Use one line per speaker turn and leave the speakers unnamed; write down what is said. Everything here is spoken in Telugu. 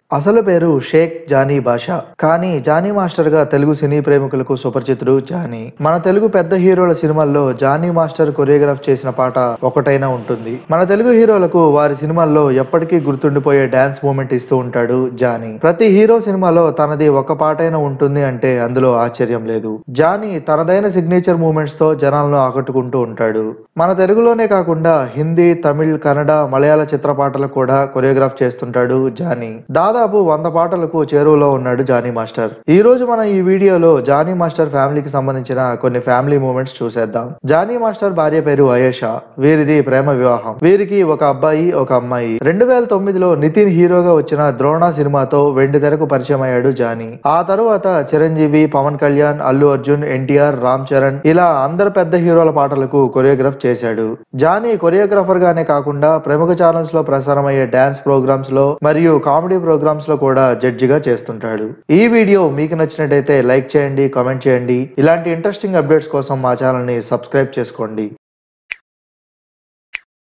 అసలు పేరు షేక్ జానీ బాషా కానీ జానీ మాస్టర్ గా తెలుగు సినీ ప్రేమికులకు సుపరిచితుడు జానీ మన తెలుగు పెద్ద హీరోల సినిమాల్లో జానీ మాస్టర్ కొరియోగ్రాఫ్ చేసిన పాట ఒకటైనా ఉంటుంది మన తెలుగు హీరోలకు వారి సినిమాల్లో ఎప్పటికీ గుర్తుండిపోయే డాన్స్ మూమెంట్ ఇస్తూ ఉంటాడు జానీ ప్రతి హీరో సినిమాలో తనది ఒక పాటైనా ఉంటుంది అంటే అందులో ఆశ్చర్యం లేదు జానీ తనదైన సిగ్నేచర్ మూమెంట్స్ తో జనాలను ఆకట్టుకుంటూ ఉంటాడు మన తెలుగులోనే కాకుండా హిందీ తమిళ్ కన్నడ మలయాళ చిత్రపాటలకు కూడా కొరియోగ్రాఫ్ చేస్తుంటాడు జానీ దాదాపు వంద పాటలకు చేరువలో ఉన్నాడు జానీ మాస్టర్ ఈ రోజు మనం ఈ వీడియోలో జానీ మాస్టర్ ఫ్యామిలీకి సంబంధించిన కొన్ని ఫ్యామిలీ మూమెంట్స్ చూసేద్దాం జానీ మాస్టర్ భార్య పేరు అయేషా వీరిది ప్రేమ వివాహం వీరికి ఒక అబ్బాయి ఒక అమ్మాయి రెండు వేల తొమ్మిదిలో నితిన్ హీరోగా వచ్చిన ద్రోణ సినిమాతో వెండి తెరకు పరిచయం అయ్యాడు జానీ ఆ తరువాత చిరంజీవి పవన్ కళ్యాణ్ అల్లు అర్జున్ ఎన్టీఆర్ రామ్ చరణ్ ఇలా అందరు పెద్ద హీరోల పాటలకు కొరియోగ్రాఫ్ చేశాడు జానీ కొరియోగ్రాఫర్ గానే కాకుండా ప్రముఖ ఛానల్స్ లో ప్రసారమయ్యే డాన్స్ ప్రోగ్రామ్స్ లో మరియు కామెడీ ప్రోగ్రామ్స్ లో కూడా జడ్జిగా చేస్తుంటాడు ఈ వీడియో మీకు నచ్చినట్టయితే లైక్ చేయండి కామెంట్ చేయండి ఇలాంటి ఇంట్రెస్టింగ్ అప్డేట్స్ కోసం మా ఛానల్ ని సబ్స్క్రైబ్ చేసుకోండి